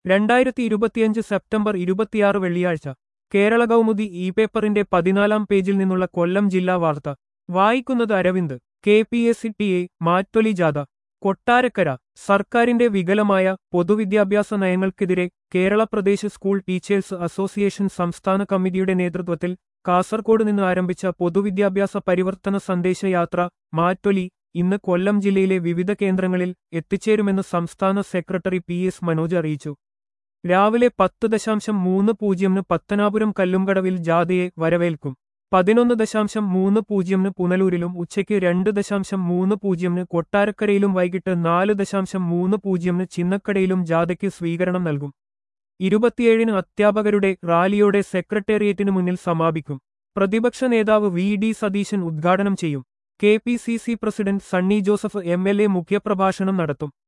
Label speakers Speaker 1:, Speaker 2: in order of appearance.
Speaker 1: രണ്ടായിരത്തി ഇരുപത്തിയഞ്ച് സെപ്റ്റംബർ ഇരുപത്തിയാറ് വെള്ളിയാഴ്ച കേരള കൗമുദി ഇ പേപ്പറിന്റെ പതിനാലാം പേജിൽ നിന്നുള്ള കൊല്ലം ജില്ലാ വാർത്ത വായിക്കുന്നത് Aravind K P S T A എ മാറ്റൊലി ജാഥ കൊട്ടാരക്കര സർക്കാരിന്റെ വികലമായ പൊതുവിദ്യാഭ്യാസ നയങ്ങൾക്കെതിരെ Kerala Pradesh school teachers association സംസ്ഥാന കമ്മിറ്റിയുടെ നേതൃത്വത്തിൽ കാസർകോട് നിന്ന് ആരംഭിച്ച പൊതുവിദ്യാഭ്യാസ പരിവർത്തന സന്ദേശയാത്ര മാറ്റൊലി ഇന്ന് കൊല്ലം ജില്ലയിലെ വിവിധ കേന്ദ്രങ്ങളിൽ എത്തിച്ചേരുമെന്ന് സംസ്ഥാന സെക്രട്ടറി പി എസ് മനോജ് അറിയിച്ചു രാവിലെ പത്ത് ദശാംശം മൂന്ന് പൂജ്യമിന് പത്തനാപുരം കല്ലുംകടവിൽ ജാഥയെ വരവേൽക്കും പതിനൊന്ന് ദശാംശം മൂന്ന് പൂജ്യമിന് പുനലൂരിലും ഉച്ചയ്ക്ക് രണ്ട് ദശാംശം മൂന്ന് പൂജ്യമിന് കൊട്ടാരക്കരയിലും വൈകിട്ട് നാല് ദശാംശം മൂന്ന് പൂജ്യമിന് ചിന്നക്കടയിലും ജാഥയ്ക്ക് സ്വീകരണം നൽകും ഇരുപത്തിയേഴിന് അധ്യാപകരുടെ റാലിയോടെ സെക്രട്ടേറിയറ്റിനു മുന്നിൽ സമാപിക്കും പ്രതിപക്ഷ നേതാവ് വി ഡി സതീശൻ ഉദ്ഘാടനം ചെയ്യും K P C C president Sunny Joseph M L A മുഖ്യപ്രഭാഷണം നടത്തും